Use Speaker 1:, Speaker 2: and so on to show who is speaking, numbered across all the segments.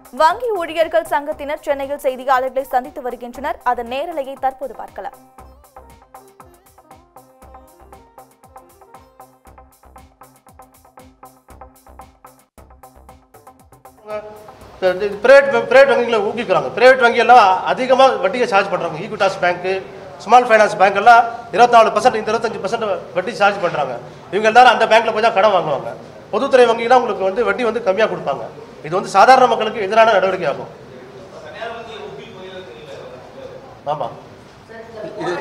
Speaker 1: வங்கி ஊழியர்கள் சங்கத்தினர் சென்னையில் செய்தியாளர்களை சந்தித்து வருகின்றனர் அதன் நேரலையை தற்போது பார்க்கலாம்
Speaker 2: பிரைவேட் பிரைவேட் வங்கிகளை ஊக்குவிக்கிறாங்க பிரைவேட் வங்கியெல்லாம் அதிகமாக வட்டியை சார்ஜ் பண்ணுறாங்க ஈக்விட்டாஸ் பேங்க்கு ஸ்மால் ஃபைனான்ஸ் பேங்க் எல்லாம் இருபத்தி நாலு பர்சன்ட் இந்த இருபத்தஞ்சு பர்சன்ட் வட்டி சார்ஜ் பண்ணுறாங்க இவங்க எல்லாரும் அந்த பேங்க்கில் போய் தான் கடன் வாங்குவாங்க பொதுத்துறை வங்கிலாம் உங்களுக்கு வந்து வட்டி வந்து கம்மியாக கொடுப்பாங்க இது வந்து சாதாரண மக்களுக்கு எதிரான நடவடிக்கை ஆகும் ஆமாம் இது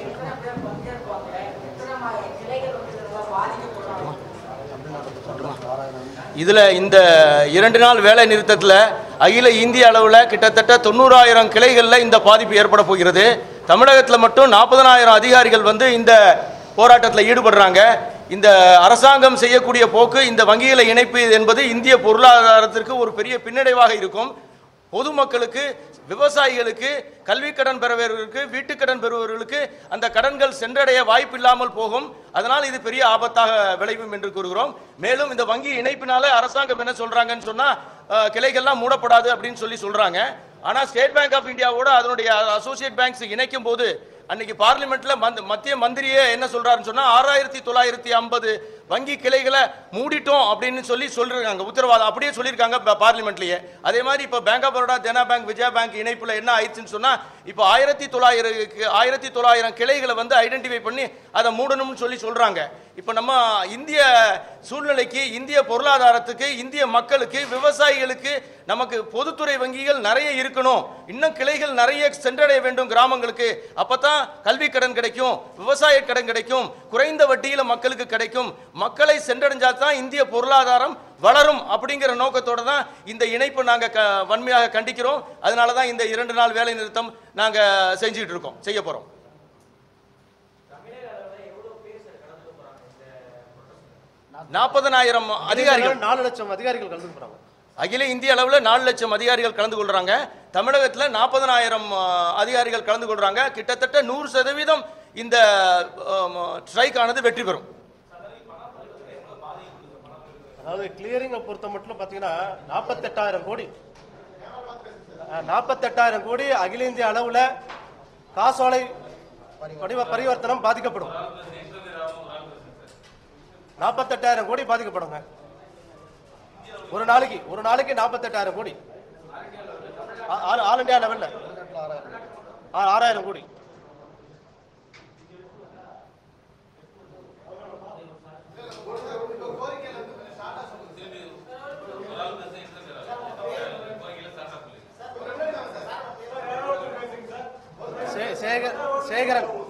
Speaker 3: இதில் இந்த இரண்டு நாள் வேலை நிறுத்தத்தில் அகில இந்திய அளவில் கிட்டத்தட்ட தொண்ணூறாயிரம் கிளைகளில் இந்த பாதிப்பு ஏற்பட போகிறது தமிழகத்தில் மட்டும் நாற்பதனாயிரம் அதிகாரிகள் வந்து இந்த போராட்டத்தில் ஈடுபடுறாங்க இந்த அரசாங்கம் செய்யக்கூடிய போக்கு இந்த வங்கிகளை இணைப்பு என்பது இந்திய பொருளாதாரத்திற்கு ஒரு பெரிய பின்னடைவாக இருக்கும் பொதுமக்களுக்கு விவசாயிகளுக்கு கல்வி கடன் பெறுபவர்களுக்கு வீட்டுக்கடன் பெறுபவர்களுக்கு அந்த கடன்கள் சென்றடைய வாய்ப்பு இல்லாமல் போகும் அதனால் இது பெரிய ஆபத்தாக விளைவும் என்று கூறுகிறோம் மேலும் இந்த வங்கி இணைப்பினால அரசாங்கம் என்ன சொல்றாங்கன்னு சொன்னா அஹ், கிளைகள்லாம் மூடப்படாது அப்படின்னு சொல்லி சொல்றாங்க ஆனா ஸ்டேட் பேங்க் ஆஃப் இந்தியாவோட அதனுடைய அசோசியேட் பேங்க்ஸ் இணைக்கும் போது அன்னைக்கு பார்லிமெண்ட்ல மந்த மத்திய மந்திரியே என்ன சொல்றாருன்னு சொன்னா ஆறாயிரத்தி தொள்ளாயிரத்தி ஐம்பது வங்கி கிளைகளை மூடிட்டோம் அப்படின்னு சொல்லி சொல்லிருக்காங்க உத்தரவாதம் அப்படியே சொல்லியிருக்காங்க ப- பார்லிமெண்ட்லயே அதே மாதிரி இப்போ bank of Baroda Dena bank Vijaya bank இணைப்புல என்ன ஆயிடுச்சுன்னு சொன்னா இப்போ ஆயிரத்தி தொள்ளாயிரம் ஆயிரத்தி தொள்ளாயிரம் கிளைகளை வந்து ஐடென்டிஃபை பண்ணி அதை மூடணும்னு சொல்லி சொல்றாங்க இப்போ நம்ம இந்திய சூழ்நிலைக்கு இந்திய பொருளாதாரத்துக்கு இந்திய மக்களுக்கு விவசாயிகளுக்கு நமக்கு பொதுத்துறை வங்கிகள் நிறைய இருக்கணும் இன்னும் கிளைகள் நிறைய சென்றடைய வேண்டும் கிராமங்களுக்கு அப்பதான் கல்வி கடன் கிடைக்கும் விவசாய கடன் கிடைக்கும் குறைந்த வட்டியில மக்களுக்கு கிடைக்கும் மக்களை சென்றடைஞ்சா தான் இந்திய பொருளாதாரம் வளரும் அப்படிங்கிற நோக்கத்தோட தான் இந்த இணைப்பு நாங்க க வன்மையாக கண்டிக்கிறோம் அதனால தான் இந்த இரண்டு நாள் வேலை நிறுத்தம் நாங்க செஞ்சுட்டு இருக்கோம் செய்ய போறோம் நாற்பதனாயிரம் அதிகாரிகள்
Speaker 2: நாலு லட்சம் அதிகாரிகள் கலந்து போகிறாங்க
Speaker 3: அகில இந்திய அளவில் நாலு லட்சம் அதிகாரிகள் கலந்து கொள்றாங்க தமிழகத்தில் நாற்பதனாயிரம் அதிகாரிகள் கலந்து கொள்றாங்க கிட்டத்தட்ட நூறு சதவீதம் இந்த ஸ்ட்ரைக் ஆனது வெற்றி பெறும்
Speaker 2: அதாவது கிளியரிங்கை பொறுத்த மட்டும் பார்த்தீங்கன்னா நாற்பத்தெட்டாயிரம் கோடி நாற்பத்தெட்டாயிரம் கோடி அகில இந்திய அளவில் காசோலை படிவ பரிவர்த்தனம் பாதிக்கப்படும் நாற்பத்தெட்டாயிரம் கோடி பாதிக்கப்படுங்க ஒரு நாளைக்கு ஒரு நாளைக்கு நாற்பத்தெட்டாயிரம் கோடி ஆ- ஆல் ஆல் இந்தியா லெவலில் ஆறாயிரம் கோடி சே- சேகர் சேகரன்